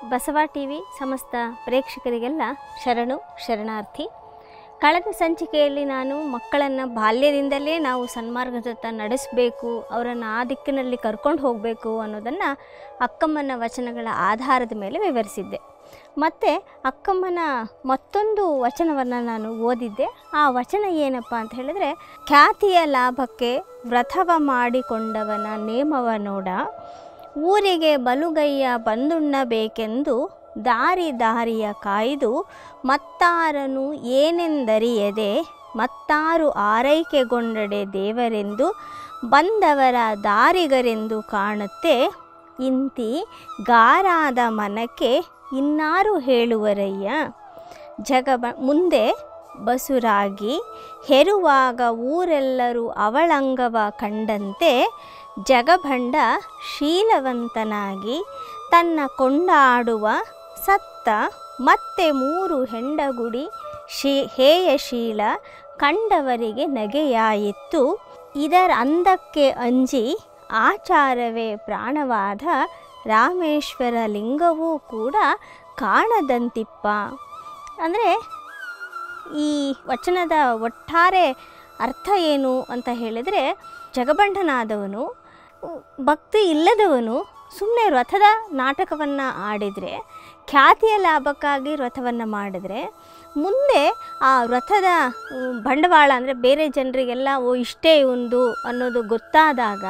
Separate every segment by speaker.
Speaker 1: Basava T V ಸಮಸ್ತ ಪ್ರೇಕ್ಷಕರಿಗೆಲ್ಲ ಶರಣು ಶರಣಾರ್ಥಿ ಕಳೆದ ಸಂಚಿಕೆಯಲ್ಲಿ ನಾನು ಮಕ್ಕಳನ್ನು ಬಾಲ್ಯದಿಂದಲೇ ನಾವು ಸನ್ಮಾರ್ಗದತ್ತ ನಡೆಸಬೇಕು ಅವರನ್ನು ಆ ದಿಕ್ಕಿನಲ್ಲಿ ಕರ್ಕೊಂಡು ಹೋಗಬೇಕು ಅನ್ನೋದನ್ನು ಅಕ್ಕಮ್ಮನ ವಚನಗಳ ಆಧಾರದ ಮೇಲೆ ವಿವರಿಸಿದ್ದೆ ಮತ್ತು ಅಕ್ಕಮ್ಮನ ಮತ್ತೊಂದು ವಚನವನ್ನು ನಾನು ಓದಿದ್ದೆ ಆ ವಚನ ಏನಪ್ಪ ಅಂತ ಹೇಳಿದರೆ ಖ್ಯಾತಿಯ ಲಾಭಕ್ಕೆ ವ್ರತವ ಮಾಡಿಕೊಂಡವನ ನೇಮವ ನೋಡ ಊರಿಗೆ ಬಲುಗೈಯ ಬಂದುಣ್ಣಬೇಕೆಂದು ದಾರಿ ದಾರಿಯ ಕಾಯ್ದು ಮತ್ತಾರನು ಏನೆಂದರಿಯದೆ ಮತ್ತಾರು ಆರೈಕೆಗೊಂಡಡೆ ದೇವರೆಂದು ಬಂದವರ ದಾರಿಗರೆಂದು ಕಾಣುತ್ತೆ ಇಂತಿ ಗಾರಾದ ಮನಕ್ಕೆ ಇನ್ನಾರು ಹೇಳುವರಯ್ಯ ಜಗಬ ಮುಂದೆ ಬಸುರಾಗಿ ಹೆರುವಾಗ ಊರೆಲ್ಲರೂ ಅವಳಂಗವ ಕಂಡಂತೆ ಜಗಭಂಡ ಶೀಲವಂತನಾಗಿ ತನ್ನ ಕೊಂಡಾಡುವ ಸತ್ತ ಮತ್ತೆ ಮೂರು ಹೆಂಡಗುಡಿ ಶೀ ಹೇಯಶೀಲ ಕಂಡವರಿಗೆ ನಗೆಯಾಯಿತು ಇದರ ಅಂದಕ್ಕೆ ಅಂಜಿ ಆಚಾರವೇ ಪ್ರಾಣವಾದ ರಾಮೇಶ್ವರ ಲಿಂಗವೂ ಕೂಡ ಕಾಣದಂತಿಪ್ಪ ಅಂದರೆ ಈ ವಚನದ ಒಟ್ಟಾರೆ ಅರ್ಥ ಏನು ಅಂತ ಹೇಳಿದರೆ ಜಗಬಂಧನಾದವನು ಭಕ್ತಿ ಇಲ್ಲದವನು ಸುಮ್ಮನೆ ರಥದ ನಾಟಕವನ್ನು ಆಡಿದರೆ ಖ್ಯಾತಿಯ ಲಾಭಕ್ಕಾಗಿ ರಥವನ್ನು ಮಾಡಿದರೆ ಮುಂದೆ ಆ ರಥದ ಮ್, ಬಂಡವಾಳ ಅಂದರೆ ಬೇರೆ ಜನರಿಗೆಲ್ಲ ಓ ಇಷ್ಟೇ ಒಂದು ಅನ್ನೋದು ಗೊತ್ತಾದಾಗ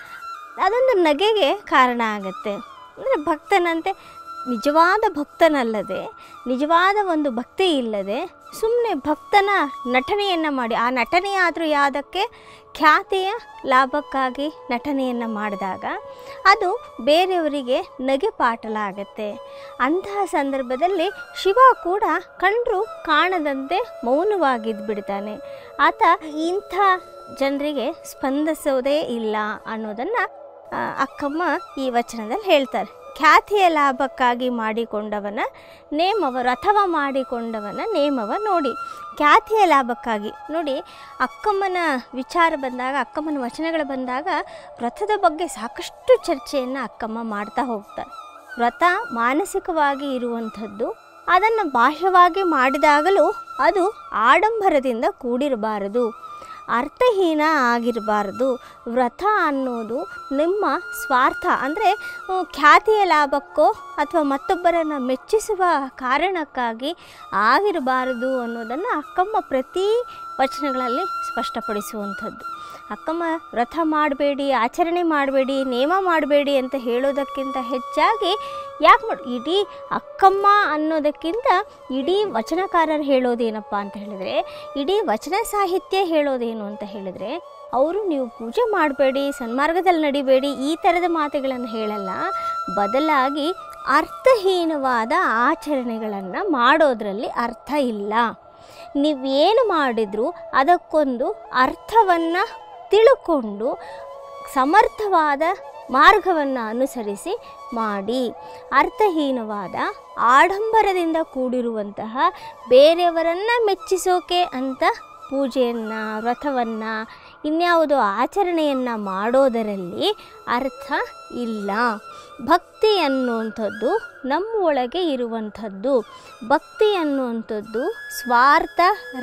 Speaker 1: ಅದೊಂದು ನಗೆಗೆ ಕಾರಣ ಆಗುತ್ತೆ ಅಂದರೆ ಭಕ್ತನಂತೆ ನಿಜವಾದ ಭಕ್ತನಲ್ಲದೆ ನಿಜವಾದ ಒಂದು ಭಕ್ತಿ ಇಲ್ಲದೆ ಸುಮ್ಮನೆ ಭಕ್ತನ ನಟನೆಯನ್ನು ಮಾಡಿ ಆ ನಟನೆಯಾದರೂ ಯಾವುದಕ್ಕೆ ಖ್ಯಾತಿಯ ಲಾಭಕ್ಕಾಗಿ ನಟನೆಯನ್ನು ಮಾಡಿದಾಗ ಅದು ಬೇರೆಯವರಿಗೆ ನಗೆ ಪಾಟಲಾಗತ್ತೆ ಅಂತಹ ಸಂದರ್ಭದಲ್ಲಿ ಶಿವ ಕೂಡ ಕಂಡರೂ ಕಾಣದಂತೆ ಮೌನವಾಗಿದ್ದು ಬಿಡ್ತಾನೆ ಆತ ಇಂಥ ಜನರಿಗೆ ಸ್ಪಂದಿಸೋದೇ ಇಲ್ಲ ಅನ್ನೋದನ್ನು ಆ, ಅಕ್ಕಮ್ಮ ಈ ವಚನದಲ್ಲಿ ಹೇಳ್ತಾರೆ ಖ್ಯಾತಿಯ ಲಾಭಕ್ಕಾಗಿ ಮಾಡಿಕೊಂಡವನ ನೇಮವ ರಥವ ಮಾಡಿಕೊಂಡವನ ನೇಮವ ನೋಡಿ ಖ್ಯಾತಿಯ ಲಾಭಕ್ಕಾಗಿ ನೋಡಿ ಅಕ್ಕಮ್ಮನ ವಿಚಾರ ಬಂದಾಗ ಅಕ್ಕಮ್ಮನ ವಚನಗಳು ಬಂದಾಗ ವ್ರತದ ಬಗ್ಗೆ ಸಾಕಷ್ಟು ಚರ್ಚೆಯನ್ನು ಅಕ್ಕಮ್ಮ ಮಾಡ್ತಾ ಹೋಗ್ತಾರೆ ವ್ರತ ಮಾನಸಿಕವಾಗಿ ಇರುವಂಥದ್ದು ಅದನ್ನು ಬಾಹ್ಯವಾಗಿ ಮಾಡಿದಾಗಲೂ ಅದು ಆಡಂಬರದಿಂದ ಕೂಡಿರಬಾರದು ಅರ್ಥಹೀನ ಆಗಿರಬಾರ್ದು ವ್ರತ ಅನ್ನೋದು ನಿಮ್ಮ ಸ್ವಾರ್ಥ ಅಂದರೆ ಖ್ಯಾತಿಯ ಲಾಭಕ್ಕೋ ಅಥವಾ ಮತ್ತೊಬ್ಬರನ್ನು ಮೆಚ್ಚಿಸುವ ಕಾರಣಕ್ಕಾಗಿ ಆಗಿರಬಾರದು ಅನ್ನೋದನ್ನು ಅಕ್ಕಮ್ಮ ಪ್ರತಿ ವಚನಗಳಲ್ಲಿ ಸ್ಪಷ್ಟಪಡಿಸುವಂಥದ್ದು ಅಕ್ಕಮ್ಮ ವ್ರತ ಮಾಡಬೇಡಿ ಆಚರಣೆ ಮಾಡಬೇಡಿ ನೇಮ ಮಾಡಬೇಡಿ ಅಂತ ಹೇಳೋದಕ್ಕಿಂತ ಹೆಚ್ಚಾಗಿ ಯಾಕೆ ಮಾಡಿ ಇಡೀ ಅಕ್ಕಮ್ಮ ಅನ್ನೋದಕ್ಕಿಂತ ಇಡೀ ವಚನಕಾರರು ಹೇಳೋದೇನಪ್ಪ ಅಂತ ಹೇಳಿದರೆ ಇಡೀ ವಚನ ಸಾಹಿತ್ಯ ಹೇಳೋದೇನು ಅಂತ ಹೇಳಿದರೆ ಅವರು ನೀವು ಪೂಜೆ ಮಾಡಬೇಡಿ ಸನ್ಮಾರ್ಗದಲ್ಲಿ ನಡಿಬೇಡಿ ಈ ಥರದ ಮಾತುಗಳನ್ನು ಹೇಳಲ್ಲ ಬದಲಾಗಿ ಅರ್ಥಹೀನವಾದ ಆಚರಣೆಗಳನ್ನು ಮಾಡೋದರಲ್ಲಿ ಅರ್ಥ ಇಲ್ಲ ನೀವೇನು ಮಾಡಿದರೂ ಅದಕ್ಕೊಂದು ಅರ್ಥವನ್ನು ತಿಳ್ಕೊಂಡು ಸಮರ್ಥವಾದ ಮಾರ್ಗವನ್ನು ಅನುಸರಿಸಿ ಮಾಡಿ ಅರ್ಥಹೀನವಾದ ಆಡಂಬರದಿಂದ ಕೂಡಿರುವಂತಹ ಬೇರೆಯವರನ್ನು ಮೆಚ್ಚಿಸೋಕೆ ಅಂತ ಪೂಜೆಯನ್ನು ವ್ರತವನ್ನು ಇನ್ಯಾವುದೋ ಆಚರಣೆಯನ್ನು ಮಾಡೋದರಲ್ಲಿ ಅರ್ಥ ಇಲ್ಲ ಭಕ್ತಿ ಅನ್ನುವಂಥದ್ದು ನಮ್ಮೊಳಗೆ ಇರುವಂಥದ್ದು ಭಕ್ತಿ ಅನ್ನುವಂಥದ್ದು ಸ್ವಾರ್ಥ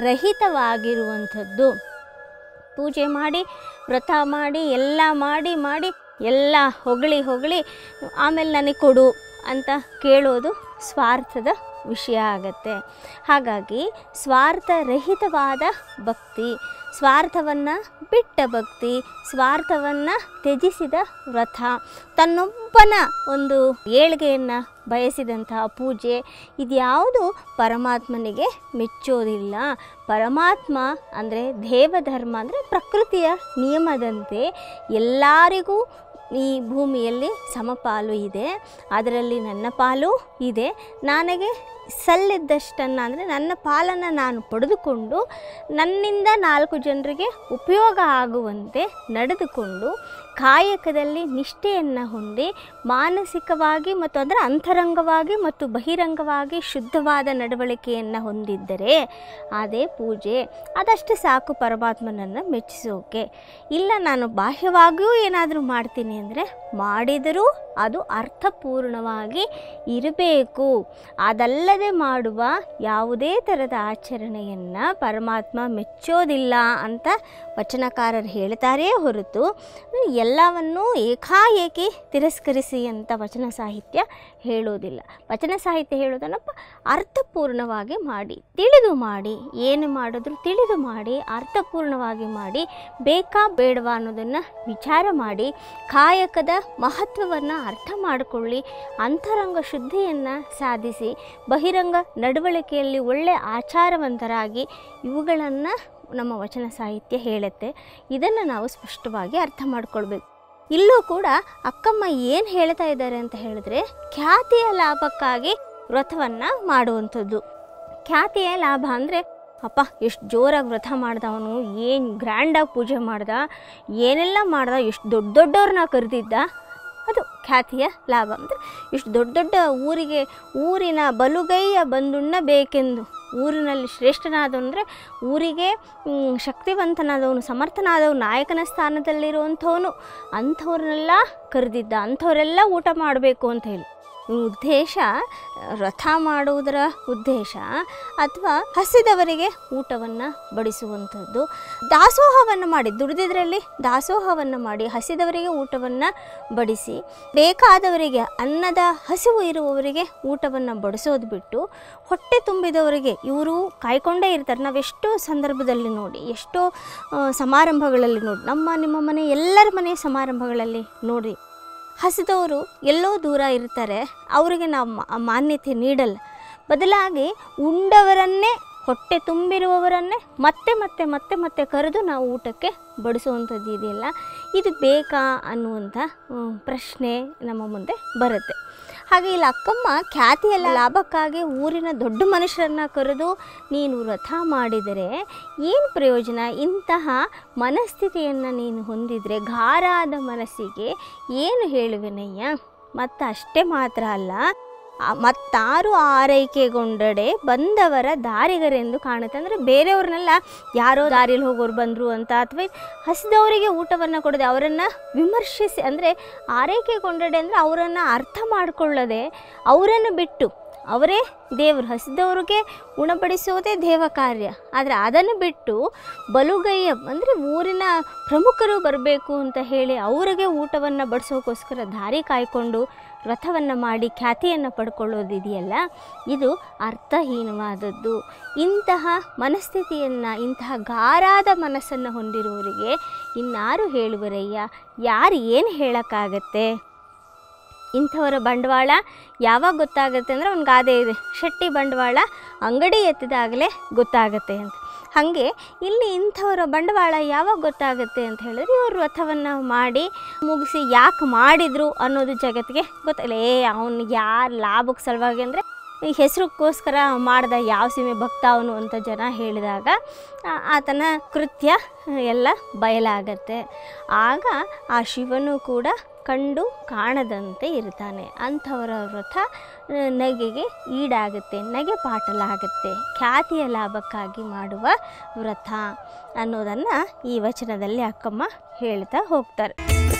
Speaker 1: ರಹಿತವಾಗಿರುವಂಥದ್ದು ಪೂಜೆ ಮಾಡಿ ವ್ರತ ಮಾಡಿ ಎಲ್ಲ ಮಾಡಿ ಮಾಡಿ ಎಲ್ಲ ಹೊಗಳಿ ಹೊಗಳಿ ಆಮೇಲೆ ನನಗೆ ಕೊಡು ಅಂತ ಕೇಳೋದು ಸ್ವಾರ್ಥದ ವಿಷಯ ಆಗತ್ತೆ ಹಾಗಾಗಿ ಸ್ವಾರ್ಥರಹಿತವಾದ ಭಕ್ತಿ ಸ್ವಾರ್ಥವನ್ನು ಬಿಟ್ಟ ಭಕ್ತಿ ಸ್ವಾರ್ಥವನ್ನು ತ್ಯಜಿಸಿದ ವ್ರತ ತನ್ನೊಬ್ಬನ ಒಂದು ಏಳ್ಗೆಯನ್ನು ಬಯಸಿದಂತಹ ಪೂಜೆ ಇದ್ಯಾವುದು ಪರಮಾತ್ಮನಿಗೆ ಮೆಚ್ಚೋದಿಲ್ಲ ಪರಮಾತ್ಮ ಅಂದರೆ ದೇವಧರ್ಮ ಅಂದರೆ ಪ್ರಕೃತಿಯ ನಿಯಮದಂತೆ ಎಲ್ಲರಿಗೂ ಈ ಭೂಮಿಯಲ್ಲಿ ಸಮಪಾಲು ಇದೆ ಅದರಲ್ಲಿ ನನ್ನ ಪಾಲು ಇದೆ ನನಗೆ ಸಲ್ಲಿದ್ದಷ್ಟನ್ನು ಅಂದರೆ ನನ್ನ ಪಾಲನ್ನು ನಾನು ಪಡೆದುಕೊಂಡು ನನ್ನಿಂದ ನಾಲ್ಕು ಜನರಿಗೆ ಉಪಯೋಗ ಆಗುವಂತೆ ನಡೆದುಕೊಂಡು ಕಾಯಕದಲ್ಲಿ ನಿಷ್ಠೆಯನ್ನು ಹೊಂದಿ ಮಾನಸಿಕವಾಗಿ ಮತ್ತು ಅದರ ಅಂತರಂಗವಾಗಿ ಮತ್ತು ಬಹಿರಂಗವಾಗಿ ಶುದ್ಧವಾದ ನಡವಳಿಕೆಯನ್ನು ಹೊಂದಿದ್ದರೆ ಅದೇ ಪೂಜೆ ಅದಷ್ಟು ಸಾಕು ಪರಮಾತ್ಮನನ್ನು ಮೆಚ್ಚಿಸೋಕೆ ಇಲ್ಲ ನಾನು ಬಾಹ್ಯವಾಗಿಯೂ ಏನಾದರೂ ಮಾಡ್ತೀನಿ ಅಂದರೆ ಮಾಡಿದರೂ ಅದು ಅರ್ಥಪೂರ್ಣವಾಗಿ ಇರಬೇಕು ಅದಲ್ಲದೆ ಮಾಡುವ ಯಾವುದೇ ಥರದ ಆಚರಣೆಯನ್ನು ಪರಮಾತ್ಮ ಮೆಚ್ಚೋದಿಲ್ಲ ಅಂತ ವಚನಕಾರರು ಹೇಳ್ತಾರೇ ಹೊರತು ಎಲ್ಲವನ್ನೂ ಏಕಾಏಕಿ ತಿರಸ್ಕರಿಸಿ ಅಂತ ವಚನ ಸಾಹಿತ್ಯ ಹೇಳೋದಿಲ್ಲ ವಚನ ಸಾಹಿತ್ಯ ಹೇಳೋದನ್ನಪ್ಪ ಅರ್ಥಪೂರ್ಣವಾಗಿ ಮಾಡಿ ತಿಳಿದು ಮಾಡಿ ಏನು ಮಾಡಿದ್ರು ತಿಳಿದು ಮಾಡಿ ಅರ್ಥಪೂರ್ಣವಾಗಿ ಮಾಡಿ ಬೇಕಾ ಬೇಡವಾ ಅನ್ನೋದನ್ನು ವಿಚಾರ ಮಾಡಿ ಕಾಯಕದ ಮಹತ್ವವನ್ನು ಅರ್ಥ ಮಾಡಿಕೊಳ್ಳಿ ಅಂತರಂಗ ಶುದ್ಧಿಯನ್ನು ಸಾಧಿಸಿ ಬಹಿರಂಗ ನಡವಳಿಕೆಯಲ್ಲಿ ಒಳ್ಳೆ ಆಚಾರವಂತರಾಗಿ ಇವುಗಳನ್ನು ನಮ್ಮ ವಚನ ಸಾಹಿತ್ಯ ಹೇಳುತ್ತೆ ಇದನ್ನು ನಾವು ಸ್ಪಷ್ಟವಾಗಿ ಅರ್ಥ ಮಾಡ್ಕೊಳ್ಬೇಕು ಇಲ್ಲೂ ಕೂಡ ಅಕ್ಕಮ್ಮ ಏನು ಹೇಳ್ತಾ ಇದ್ದಾರೆ ಅಂತ ಹೇಳಿದ್ರೆ ಖ್ಯಾತಿಯ ಲಾಭಕ್ಕಾಗಿ ವ್ರತವನ್ನು ಮಾಡುವಂಥದ್ದು ಖ್ಯಾತಿಯ ಲಾಭ ಅಂದರೆ ಅಪ್ಪ ಎಷ್ಟು ಜೋರಾಗಿ ವ್ರತ ಮಾಡ್ದ ಅವನು ಏನು ಗ್ರ್ಯಾಂಡಾಗಿ ಪೂಜೆ ಮಾಡ್ದ ಏನೆಲ್ಲ ಮಾಡ್ದ ಎಷ್ಟು ದೊಡ್ಡ ದೊಡ್ಡವ್ರನ್ನ ಕರೆದಿದ್ದ ಅದು ಖ್ಯಾತಿಯ ಲಾಭ ಅಂದರೆ ಇಷ್ಟು ದೊಡ್ಡ ದೊಡ್ಡ ಊರಿಗೆ ಊರಿನ ಬಲುಗೈಯ ಬಂದುಣ್ಣ ಬೇಕೆಂದು ಊರಿನಲ್ಲಿ ಶ್ರೇಷ್ಠನಾದವನು ಅಂದರೆ ಊರಿಗೆ ಮ್, ಶಕ್ತಿವಂತನಾದವನು ಸಮರ್ಥನಾದವನು ನಾಯಕನ ಸ್ಥಾನದಲ್ಲಿರುವಂಥವನು ಅಂಥವ್ರನ್ನೆಲ್ಲ ಕರೆದಿದ್ದ ಅಂಥವರೆಲ್ಲ ಊಟ ಮಾಡಬೇಕು ಅಂತ ಹೇಳಿ ಈ ಉದ್ದೇಶ ರಥ ಮಾಡುವುದರ ಉದ್ದೇಶ ಅಥವಾ ಹಸಿದವರಿಗೆ ಊಟವನ್ನು ಬಡಿಸುವಂಥದ್ದು ದಾಸೋಹವನ್ನು ಮಾಡಿ ದುಡಿದಿದ್ರಲ್ಲಿ ದಾಸೋಹವನ್ನು ಮಾಡಿ ಹಸಿದವರಿಗೆ ಊಟವನ್ನು ಬಡಿಸಿ ಬೇಕಾದವರಿಗೆ ಅನ್ನದ ಹಸಿವು ಇರುವವರಿಗೆ ಊಟವನ್ನು ಬಡಿಸೋದು ಬಿಟ್ಟು ಹೊಟ್ಟೆ ತುಂಬಿದವರಿಗೆ ಇವರು ಕಾಯ್ಕೊಂಡೇ ಇರ್ತಾರೆ ನಾವೆಷ್ಟೋ ಸಂದರ್ಭದಲ್ಲಿ ನೋಡಿ ಎಷ್ಟೋ ಆ, ಸಮಾರಂಭಗಳಲ್ಲಿ ನೋಡಿ ನಮ್ಮ ನಿಮ್ಮ ಮನೆ ಎಲ್ಲರ ಮನೆ ಸಮಾರಂಭಗಳಲ್ಲಿ ನೋಡಿ ಹಸಿದವರು ಎಲ್ಲೋ ದೂರ ಇರ್ತಾರೆ ಅವರಿಗೆ ನಾವು ಮಾ- ಮಾನ್ಯತೆ ನೀಡಲ್ಲ ಬದಲಾಗಿ ಉಂಡವರನ್ನೇ ಹೊಟ್ಟೆ ತುಂಬಿರುವವರನ್ನೇ ಮತ್ತೆ ಮತ್ತೆ ಮತ್ತೆ ಮತ್ತೆ ಕರೆದು ನಾವು ಊಟಕ್ಕೆ ಬಡಿಸುವಂಥದ್ದು ಇದೆಯಲ್ಲ ಇದು ಬೇಕಾ ಅನ್ನುವಂಥ ಹ್ಮ್, ಪ್ರಶ್ನೆ ನಮ್ಮ ಮುಂದೆ ಬರುತ್ತೆ ಹಾಗೆ ಇಲ್ಲಿ ಅಕ್ಕಮ್ಮ ಖ್ಯಾತಿಯ ಲಾಭಕ್ಕಾಗಿ ಊರಿನ ದೊಡ್ಡ ಮನುಷ್ಯರನ್ನ ಕರೆದು ನೀನು ವ್ರತ ಮಾಡಿದರೆ ಏನು ಪ್ರಯೋಜನ ಇಂತಹ ಮನಸ್ಥಿತಿಯನ್ನು ನೀನು ಹೊಂದಿದರೆ ಘಾರಾದ ಮನಸ್ಸಿಗೆ ಏನು ಹೇಳುವೆನಯ್ಯ ಮತ್ತು ಅಷ್ಟೇ ಮಾತ್ರ ಅಲ್ಲ ಆ- ಮತ್ತಾರು ಆರೈಕೆಗೊಂಡಡೆ ಬಂದವರ ದಾರಿಗರೆಂದು ಕಾಣುತ್ತೆ ಅಂದರೆ ಬೇರೆಯವ್ರನ್ನೆಲ್ಲ ಯಾರೋ ದಾರಿಯಲ್ಲಿ ಹೋಗೋರು ಬಂದರು ಅಂತ ಅಥವಾ ಹಸಿದವರಿಗೆ ಊಟವನ್ನು ಕೊಡದೆ ಅವರನ್ನು ವಿಮರ್ಶಿಸಿ ಅಂದರೆ ಆರೈಕೆಗೊಂಡಡೆ ಅಂದರೆ ಅವರನ್ನು ಅರ್ಥ ಮಾಡಿಕೊಳ್ಳದೆ ಅವರನ್ನು ಬಿಟ್ಟು ಅವರೇ ದೇವರು ಹಸಿದವ್ರಿಗೆ ಉಣಬಡಿಸೋದೇ ದೇವ ಕಾರ್ಯ ಆದರೆ ಅದನ್ನು ಬಿಟ್ಟು ಬಲುಗೈಯ ಅಂದರೆ ಊರಿನ ಪ್ರಮುಖರು ಬರಬೇಕು ಅಂತ ಹೇಳಿ ಅವರಿಗೆ ಊಟವನ್ನು ಬಡಿಸೋಕ್ಕೋಸ್ಕರ ದಾರಿ ಕಾಯ್ಕೊಂಡು ವ್ರತವನ್ನು ಮಾಡಿ ಖ್ಯಾತಿಯನ್ನು ಪಡ್ಕೊಳ್ಳೋದಿದೆಯಲ್ಲ ಇದು ಅರ್ಥಹೀನವಾದದ್ದು ಇಂತಹ ಮನಸ್ಥಿತಿಯನ್ನು ಇಂತಹ ಗಾರಾದ ಮನಸ್ಸನ್ನು ಹೊಂದಿರುವವರಿಗೆ ಇನ್ನಾರು ಹೇಳುವರಯ್ಯ ಯಾರು ಏನು ಹೇಳೋಕ್ಕಾಗತ್ತೆ ಇಂಥವರ ಬಂಡವಾಳ ಯಾವಾಗ ಗೊತ್ತಾಗುತ್ತೆ ಅಂದರೆ ಒಂದು ಗಾದೆ ಇದೆ ಶೆಟ್ಟಿ ಬಂಡವಾಳ ಅಂಗಡಿ ಎತ್ತಿದಾಗಲೇ ಗೊತ್ತಾಗುತ್ತೆ ಅಂತ ಹಾಗೆ ಇಲ್ಲಿ ಇಂಥವರ ಬಂಡವಾಳ ಯಾವಾಗ ಗೊತ್ತಾಗುತ್ತೆ ಅಂತ ಹೇಳಿದ್ರೆ ಇವರು ವ್ರತವನ್ನು ಮಾಡಿ ಮುಗಿಸಿ ಯಾಕೆ ಮಾಡಿದರು ಅನ್ನೋದು ಜಗತ್ತಿಗೆ ಗೊತ್ತಿಲ್ಲ ಏ ಅವನು ಯಾರು ಲಾಭಕ್ಕೆ ಸಲುವಾಗಿ ಅಂದರೆ ಈ ಹೆಸರುಕ್ಕೋಸ್ಕರ ಮಾಡ್ದ ಯಾವ ಸೀಮೆ ಭಕ್ತ ಅವನು ಅಂತ ಜನ ಹೇಳಿದಾಗ ಆ- ಆತನ ಕೃತ್ಯ ಎಲ್ಲ ಬಯಲಾಗತ್ತೆ ಆಗ ಆ ಶಿವನು ಕೂಡ ಕಂಡು ಕಾಣದಂತೆ ಇರ್ತಾನೆ ಅಂಥವರ ವ್ರತ ಆ, ನಗೆಗೆ ಈಡಾಗುತ್ತೆ ನಗೆ ಪಾಟಲಾಗುತ್ತೆ ಖ್ಯಾತಿಯ ಲಾಭಕ್ಕಾಗಿ ಮಾಡುವ ವ್ರತ ಅನ್ನೋದನ್ನು ಈ ವಚನದಲ್ಲಿ ಅಕ್ಕಮ್ಮ ಹೇಳ್ತಾ ಹೋಗ್ತಾರೆ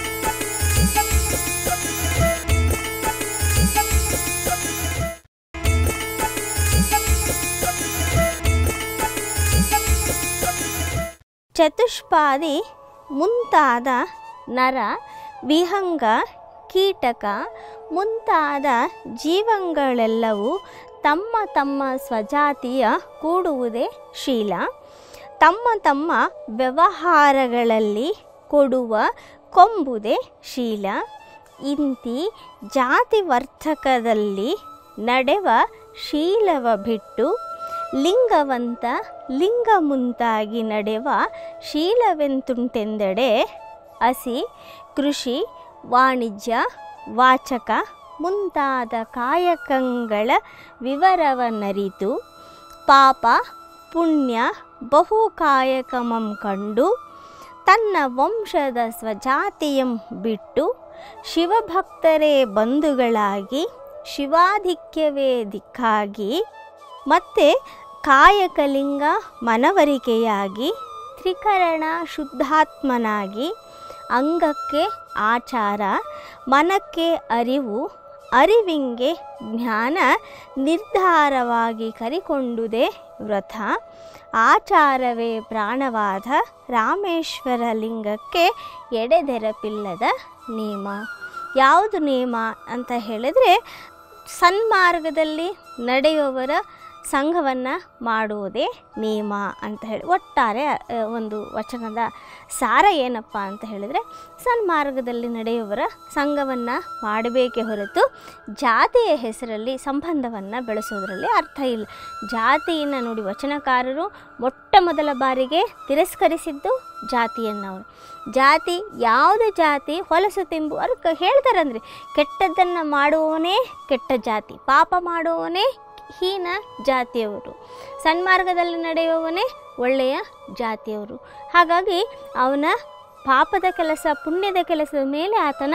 Speaker 1: ಚತುಷ್ಪಾದಿ ಮುಂತಾದ ನರ ವಿಹಂಗ ಕೀಟಕ ಮುಂತಾದ ಜೀವಂಗಳೆಲ್ಲವೂ ತಮ್ಮ ತಮ್ಮ ಸ್ವಜಾತಿಯ ಕೂಡುವುದೇ ಶೀಲ ತಮ್ಮ ತಮ್ಮ ವ್ಯವಹಾರಗಳಲ್ಲಿ ಕೊಡುವ ಕೊಂಬುದೇ ಶೀಲ ಇಂತಿ ಜಾತಿ ವರ್ತಕದಲ್ಲಿ ನಡೆವ ಶೀಲವ ಬಿಟ್ಟು ಲಿಂಗವಂತ ಲಿಂಗ ಮುಂತಾಗಿ ನಡೆವ ಶೀಲವೆಂತುಂಟೆಂದೆಡೆ ಹಸಿ ಕೃಷಿ ವಾಣಿಜ್ಯ ವಾಚಕ ಮುಂತಾದ ಕಾಯಕಗಳ ವಿವರವನ್ನರಿತು ಪಾಪ ಪುಣ್ಯ ಬಹುಕಾಯಕಮಂ ಕಂಡು ತನ್ನ ವಂಶದ ಸ್ವಜಾತಿಯಂ ಬಿಟ್ಟು ಶಿವಭಕ್ತರೇ ಬಂಧುಗಳಾಗಿ ಶಿವಾಧಿಕ್ಯವೇ ದಿಕ್ಕಾಗಿ ಮತ್ತೆ ಕಾಯಕಲಿಂಗ ಮನವರಿಕೆಯಾಗಿ ತ್ರಿಕರಣ ಶುದ್ಧಾತ್ಮನಾಗಿ ಅಂಗಕ್ಕೆ ಆಚಾರ ಮನಕ್ಕೆ ಅರಿವು ಅರಿವಿಂಗೆ ಜ್ಞಾನ ನಿರ್ಧಾರವಾಗಿ ಕರಿಕೊಂಡುದೇ ವ್ರತ ಆಚಾರವೇ ಪ್ರಾಣವಾದ ರಾಮೇಶ್ವರ ಲಿಂಗಕ್ಕೆ ಎಡೆದೆರಪಿಲ್ಲದ ನೇಮ ಯಾವುದು ನೇಮ ಅಂತ ಹೇಳಿದರೆ ಸನ್ಮಾರ್ಗದಲ್ಲಿ ನಡೆಯುವವರ ಸಂಘವನ್ನು ಮಾಡುವುದೇ ನೇಮ ಅಂತ ಹೇಳಿ ಒಟ್ಟಾರೆ ಅ, ಒಂದು ವಚನದ ಸಾರ ಏನಪ್ಪ ಅಂತ ಹೇಳಿದರೆ ಸನ್ಮಾರ್ಗದಲ್ಲಿ ನಡೆಯುವವರ ಸಂಘವನ್ನು ಮಾಡಬೇಕೇ ಹೊರತು ಜಾತಿಯ ಹೆಸರಲ್ಲಿ ಸಂಬಂಧವನ್ನು ಬೆಳೆಸೋದ್ರಲ್ಲಿ ಅರ್ಥ ಇಲ್ಲ ಜಾತಿಯನ್ನು ನೋಡಿ ವಚನಕಾರರು ಮೊಟ್ಟ ಮೊದಲ ಬಾರಿಗೆ ತಿರಸ್ಕರಿಸಿದ್ದು ಜಾತಿಯನ್ನು ಅವರು ಜಾತಿ ಯಾವುದು ಜಾತಿ ಹೊಲಸು ತಿಂಬು ಅವ್ರು ಕ- ಹೇಳ್ತಾರಂದ್ರೆ ಕೆಟ್ಟದ್ದನ್ನು ಮಾಡುವವನೇ ಕೆಟ್ಟ ಜಾತಿ ಪಾಪ ಮಾಡುವವನೇ ಹೀನ ಜಾತಿಯವರು ಸನ್ಮಾರ್ಗದಲ್ಲಿ ನಡೆಯುವವನೇ ಒಳ್ಳೆಯ ಜಾತಿಯವರು ಹಾಗಾಗಿ ಅವನ ಪಾಪದ ಕೆಲಸ ಪುಣ್ಯದ ಕೆಲಸದ ಮೇಲೆ ಆತನ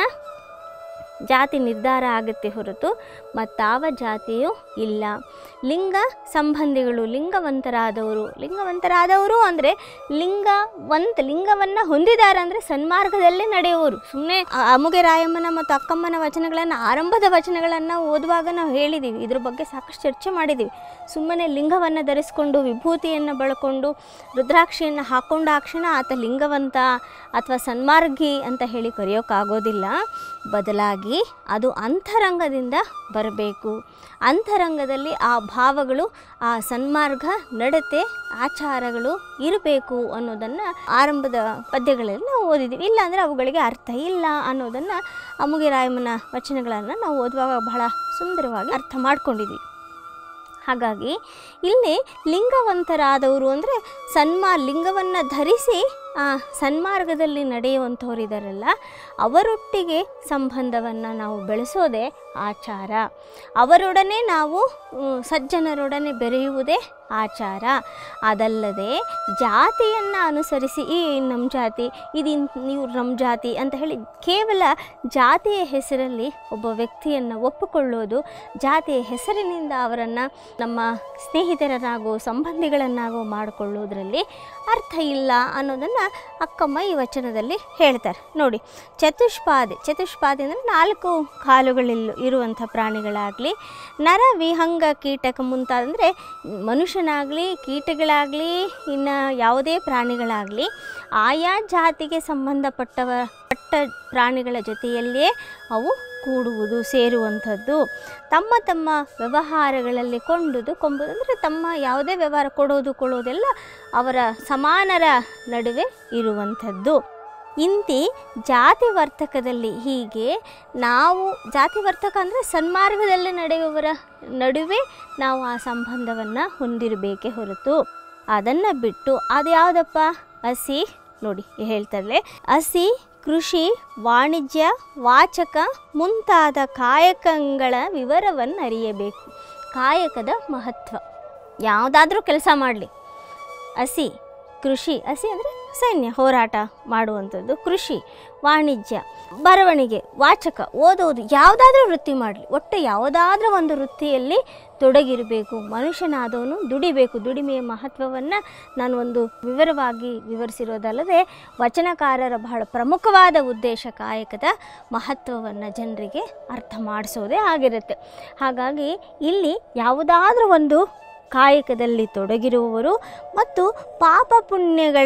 Speaker 1: ಜಾತಿ ನಿರ್ಧಾರ ಆಗುತ್ತೆ ಹೊರತು ಮತ್ತಾವ ಜಾತಿಯೂ ಇಲ್ಲ ಲಿಂಗ ಸಂಬಂಧಿಗಳು ಲಿಂಗವಂತರಾದವರು ಲಿಂಗವಂತರಾದವರು ಅಂದರೆ ಲಿಂಗವಂತ ಲಿಂಗವನ್ನು ಹೊಂದಿದ್ದಾರೆ ಅಂದರೆ ಸನ್ಮಾರ್ಗದಲ್ಲೇ ನಡೆಯುವವರು ಸುಮ್ಮನೆ ಅಮುಗೆ ರಾಯಮ್ಮನ ಮತ್ತು ಅಕ್ಕಮ್ಮನ ವಚನಗಳನ್ನು ಆರಂಭದ ವಚನಗಳನ್ನು ಓದುವಾಗ ನಾವು ಹೇಳಿದ್ದೀವಿ ಇದ್ರ ಬಗ್ಗೆ ಸಾಕಷ್ಟು ಚರ್ಚೆ ಮಾಡಿದ್ದೀವಿ ಸುಮ್ಮನೆ ಲಿಂಗವನ್ನು ಧರಿಸ್ಕೊಂಡು ವಿಭೂತಿಯನ್ನು ಬಳಕೊಂಡು ರುದ್ರಾಕ್ಷಿಯನ್ನು ಹಾಕೊಂಡಾಕ್ಷಣ ಆತ ಲಿಂಗವಂತ ಅಥವಾ ಸನ್ಮಾರ್ಗಿ ಅಂತ ಹೇಳಿ ಕರೆಯೋಕ್ಕಾಗೋದಿಲ್ಲ ಬದಲಾಗಿ ಅದು ಅಂತರಂಗದಿಂದ ಬರಬೇಕು ಅಂತರಂಗದಲ್ಲಿ ಆ ಭಾವಗಳು ಆ ಸನ್ಮಾರ್ಗ ನಡತೆ ಆಚಾರಗಳು ಇರಬೇಕು ಅನ್ನೋದನ್ನು ಆರಂಭದ ಪದ್ಯಗಳಲ್ಲಿ ನಾವು ಓದಿದ್ದೀವಿ ಇಲ್ಲಾಂದರೆ ಅವುಗಳಿಗೆ ಅರ್ಥ ಇಲ್ಲ ಅನ್ನೋದನ್ನು ಅಮುಗೆ ರಾಯಮ್ಮನ ವಚನಗಳನ್ನು ನಾವು ಓದುವಾಗ ಬಹಳ ಸುಂದರವಾಗಿ ಅರ್ಥ ಮಾಡ್ಕೊಂಡಿದ್ದೀವಿ ಹಾಗಾಗಿ ಇಲ್ಲಿ ಲಿಂಗವಂತರಾದವರು ಅಂದರೆ ಸನ್ಮಾ ಲಿಂಗವನ್ನು ಧರಿಸಿ ಆ ಸನ್ಮಾರ್ಗದಲ್ಲಿ ನಡೆಯುವಂಥವರಿದ್ದಾರಲ್ಲ ಅವರೊಟ್ಟಿಗೆ ಸಂಬಂಧವನ್ನು ನಾವು ಬೆಳೆಸೋದೇ ಆಚಾರ ಅವರೊಡನೆ ನಾವು ಮ್, ಸಜ್ಜನರೊಡನೆ ಬೆರೆಯುವುದೇ ಆಚಾರ ಅದಲ್ಲದೆ ಜಾತಿಯನ್ನು ಅನುಸರಿಸಿ ಈ ನಮ್ಮ ಜಾತಿ ಇದು ಇನ್- ನೀವು ನಮ್ಮ ಜಾತಿ ಅಂತ ಹೇಳಿ ಕೇವಲ ಜಾತಿಯ ಹೆಸರಲ್ಲಿ ಒಬ್ಬ ವ್ಯಕ್ತಿಯನ್ನು ಒಪ್ಪಿಕೊಳ್ಳೋದು ಜಾತಿಯ ಹೆಸರಿನಿಂದ ಅವರನ್ನು ನಮ್ಮ ಸ್ನೇಹಿತರನ್ನಾಗೋ ಸಂಬಂಧಿಗಳನ್ನಾಗೋ ಮಾಡಿಕೊಳ್ಳೋದ್ರಲ್ಲಿ ಅರ್ಥ ಇಲ್ಲ ಅನ್ನೋದನ್ನು ಅಕ್ಕಮ್ಮ ಈ ವಚನದಲ್ಲಿ ಹೇಳ್ತಾರೆ ನೋಡಿ ಚತುಷ್ಪಾದೆ ಚತುಷ್ಪಾದೆ ಅಂದರೆ ನಾಲ್ಕು ಕಾಲುಗಳಲ್ಲಿ ಇರುವಂಥ ಪ್ರಾಣಿಗಳಾಗಲಿ ನರ ವಿಹಂಗ ಕೀಟಕ ಮುಂತಾದಂದರೆ ಮನುಷ್ಯನಾಗಲಿ ಕೀಟಗಳಾಗಲಿ ಇನ್ನು ಯಾವುದೇ ಪ್ರಾಣಿಗಳಾಗಲಿ ಆಯಾ ಜಾತಿಗೆ ಸಂಬಂಧಪಟ್ಟವ ಪಟ್ಟ ಪ್ರಾಣಿಗಳ ಜೊತೆಯಲ್ಲಿಯೇ ಅವು ಕೂಡುವುದು ಸೇರುವಂಥದ್ದು ತಮ್ಮ ತಮ್ಮ ವ್ಯವಹಾರಗಳಲ್ಲಿ ಕೊಂಡುದು ಕೊಂಬುದು ಅಂದರೆ ತಮ್ಮ ಯಾವುದೇ ವ್ಯವಹಾರ ಕೊಡೋದು ಕೊಳ್ಳೋದೆಲ್ಲ ಅವರ ಸಮಾನರ ನಡುವೆ ಇರುವಂಥದ್ದು ಇಂತಿ ಜಾತಿ ವರ್ತಕದಲ್ಲಿ ಹೀಗೆ ನಾವು ಜಾತಿ ವರ್ತಕ ಅಂದರೆ ಸನ್ಮಾರ್ಗದಲ್ಲಿ ನಡೆಯುವವರ ನಡುವೆ ನಾವು ಆ ಸಂಬಂಧವನ್ನು ಹೊಂದಿರಬೇಕೇ ಹೊರತು ಅದನ್ನು ಬಿಟ್ಟು ಅದು ಯಾವುದಪ್ಪ ಹಸಿ ನೋಡಿ ಹೇಳ್ತಾರೆ ಹಸಿ ಕೃಷಿ ವಾಣಿಜ್ಯ ವಾಚಕ ಮುಂತಾದ ಕಾಯಕಗಳ ವಿವರವನ್ನು ಅರಿಯಬೇಕು ಕಾಯಕದ ಮಹತ್ವ ಯಾವುದಾದ್ರೂ ಕೆಲಸ ಮಾಡಲಿ ಹಸಿ ಕೃಷಿ ಹಸಿ ಅಂದರೆ ಸೈನ್ಯ ಹೋರಾಟ ಮಾಡುವಂಥದ್ದು ಕೃಷಿ ವಾಣಿಜ್ಯ ಬರವಣಿಗೆ ವಾಚಕ ಓದೋದು ಯಾವುದಾದ್ರೂ ವೃತ್ತಿ ಮಾಡಲಿ ಒಟ್ಟು ಯಾವುದಾದ್ರೂ ಒಂದು ವೃತ್ತಿಯಲ್ಲಿ ತೊಡಗಿರಬೇಕು ಮನುಷ್ಯನಾದವನು ದುಡಿಬೇಕು ದುಡಿಮೆಯ ಮಹತ್ವವನ್ನು ನಾನು ಒಂದು ವಿವರವಾಗಿ ವಿವರಿಸಿರೋದಲ್ಲದೆ ವಚನಕಾರರ ಬಹಳ ಪ್ರಮುಖವಾದ ಉದ್ದೇಶ ಕಾಯಕದ ಮಹತ್ವವನ್ನು ಜನರಿಗೆ ಅರ್ಥ ಮಾಡಿಸೋದೇ ಆಗಿರುತ್ತೆ ಹಾಗಾಗಿ ಇಲ್ಲಿ ಯಾವುದಾದ್ರೂ ಒಂದು ಕಾಯಕದಲ್ಲಿ ತೊಡಗಿರುವವರು ಮತ್ತು ಪಾಪ ಪುಣ್ಯಗಳ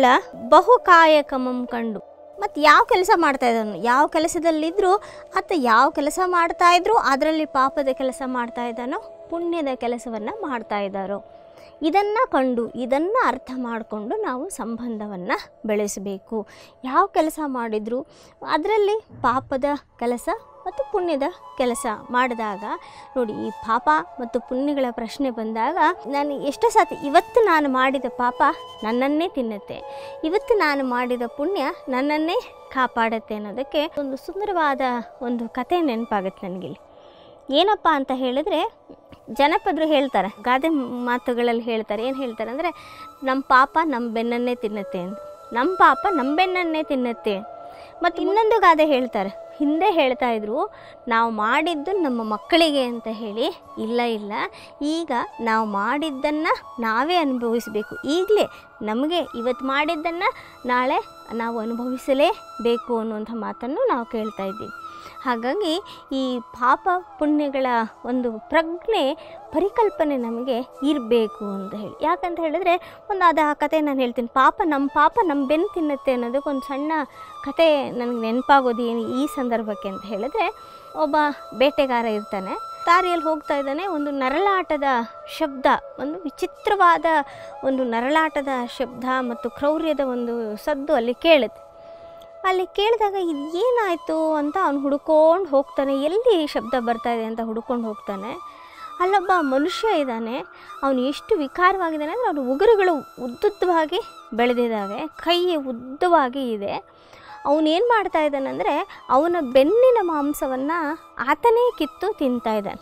Speaker 1: ಬಹುಕಾಯಕಮಂ ಕಂಡು ಮತ್ತು ಯಾವ ಕೆಲಸ ಮಾಡ್ತಾ ಇದ್ದಾನು ಯಾವ ಕೆಲಸದಲ್ಲಿದ್ದರೂ ಆತ ಯಾವ ಕೆಲಸ ಮಾಡ್ತಾ ಇದ್ರೂ ಅದರಲ್ಲಿ ಪಾಪದ ಕೆಲಸ ಮಾಡ್ತಾ ಇದ್ದಾನೋ ಪುಣ್ಯದ ಕೆಲಸವನ್ನು ಮಾಡ್ತಾ ಇದ್ದಾರೋ ಇದನ್ನು ಕಂಡು ಇದನ್ನು ಅರ್ಥ ಮಾಡಿಕೊಂಡು ನಾವು ಸಂಬಂಧವನ್ನು ಬೆಳೆಸಬೇಕು ಯಾವ ಕೆಲಸ ಮಾಡಿದರೂ ಅದರಲ್ಲಿ ಪಾಪದ ಕೆಲಸ ಮತ್ತು ಪುಣ್ಯದ ಕೆಲಸ ಮಾಡಿದಾಗ ನೋಡಿ ಈ ಪಾಪ ಮತ್ತು ಪುಣ್ಯಗಳ ಪ್ರಶ್ನೆ ಬಂದಾಗ ನಾನು ಎಷ್ಟೋ ಸಾತಿ ಇವತ್ತು ನಾನು ಮಾಡಿದ ಪಾಪ ನನ್ನನ್ನೇ ತಿನ್ನುತ್ತೆ ಇವತ್ತು ನಾನು ಮಾಡಿದ ಪುಣ್ಯ ನನ್ನನ್ನೇ ಕಾಪಾಡುತ್ತೆ ಅನ್ನೋದಕ್ಕೆ ಒಂದು ಸುಂದರವಾದ ಒಂದು ಕತೆ ನೆನಪಾಗುತ್ತೆ ನನಗಿಲ್ಲಿ ಏನಪ್ಪ ಅಂತ ಹೇಳಿದ್ರೆ ಜನಪದರು ಹೇಳ್ತಾರೆ ಗಾದೆ ಮಾತುಗಳಲ್ಲಿ ಹೇಳ್ತಾರೆ ಏನು ಹೇಳ್ತಾರೆ ಅಂದರೆ ನಮ್ಮ ಪಾಪ ನಮ್ಮ ಬೆನ್ನನ್ನೇ ತಿನ್ನುತ್ತೆ ಅಂತ ನಮ್ಮ ಪಾಪ ನಮ್ಮ ಬೆನ್ನನ್ನೇ ತಿನ್ನುತ್ತೆ ಮತ್ತು ಇನ್ನೊಂದು ಗಾದೆ ಹೇಳ್ತಾರೆ ಹಿಂದೆ ಹೇಳ್ತಾ ಇದ್ರು ನಾವು ಮಾಡಿದ್ದು ನಮ್ಮ ಮಕ್ಕಳಿಗೆ ಅಂತ ಹೇಳಿ ಇಲ್ಲ ಇಲ್ಲ ಈಗ ನಾವು ಮಾಡಿದ್ದನ್ನು ನಾವೇ ಅನುಭವಿಸಬೇಕು ಈಗಲೇ ನಮಗೆ ಇವತ್ತು ಮಾಡಿದ್ದನ್ನು ನಾಳೆ ನಾವು ಅನುಭವಿಸಲೇಬೇಕು ಅನ್ನುವಂಥ ಮಾತನ್ನು ನಾವು ಕೇಳ್ತಾ ಇದ್ದೀವಿ ಹಾಗಾಗಿ ಈ ಪಾಪ ಪುಣ್ಯಗಳ ಒಂದು ಪ್ರಜ್ಞೆ ಪರಿಕಲ್ಪನೆ ನಮಗೆ ಇರಬೇಕು ಅಂತ ಹೇಳಿ ಯಾಕಂತ ಹೇಳಿದ್ರೆ ಒಂದು ಅದು ಆ ಕತೆ ನಾನು ಹೇಳ್ತೀನಿ ಪಾಪ ನಮ್ಮ ಪಾಪ ನಮ್ಮ ಬೆನ್ನು ತಿನ್ನುತ್ತೆ ಅನ್ನೋದಕ್ಕೆ ಒಂದು ಸಣ್ಣ ಕತೆ ನನಗೆ ನೆನಪಾಗೋದು ಏನು ಈ ಸಂದರ್ಭಕ್ಕೆ ಅಂತ ಹೇಳಿದ್ರೆ ಒಬ್ಬ ಬೇಟೆಗಾರ ಇರ್ತಾನೆ ದಾರಿಯಲ್ಲಿ ಹೋಗ್ತಾ ಇದ್ದಾನೆ ಒಂದು ನರಳಾಟದ ಶಬ್ದ ಒಂದು ವಿಚಿತ್ರವಾದ ಒಂದು ನರಳಾಟದ ಶಬ್ದ ಮತ್ತು ಕ್ರೌರ್ಯದ ಒಂದು ಸದ್ದು ಅಲ್ಲಿ ಕೇಳುತ್ತೆ ಅಲ್ಲಿ ಕೇಳಿದಾಗ ಇದು ಏನಾಯಿತು ಅಂತ ಅವನು ಹುಡ್ಕೊಂಡು ಹೋಗ್ತಾನೆ ಎಲ್ಲಿ ಈ ಶಬ್ದ ಬರ್ತಾ ಇದೆ ಅಂತ ಹುಡ್ಕೊಂಡು ಹೋಗ್ತಾನೆ ಅಲ್ಲೊಬ್ಬ ಮನುಷ್ಯ ಇದ್ದಾನೆ ಅವನು ಎಷ್ಟು ವಿಕಾರವಾಗಿದ್ದಾನೆ ಅಂದರೆ ಅವನ ಉಗುರುಗಳು ಉದ್ದುದ್ದವಾಗಿ ಬೆಳೆದಿದ್ದಾವೆ ಕೈ ಉದ್ದವಾಗಿ ಇದೆ ಅವನೇನು ಮಾಡ್ತಾ ಇದ್ದಾನಂದರೆ ಅವನ ಬೆನ್ನಿನ ಮಾಂಸವನ್ನು ಆತನೇ ಕಿತ್ತು ತಿಂತಾ ಇದ್ದಾನೆ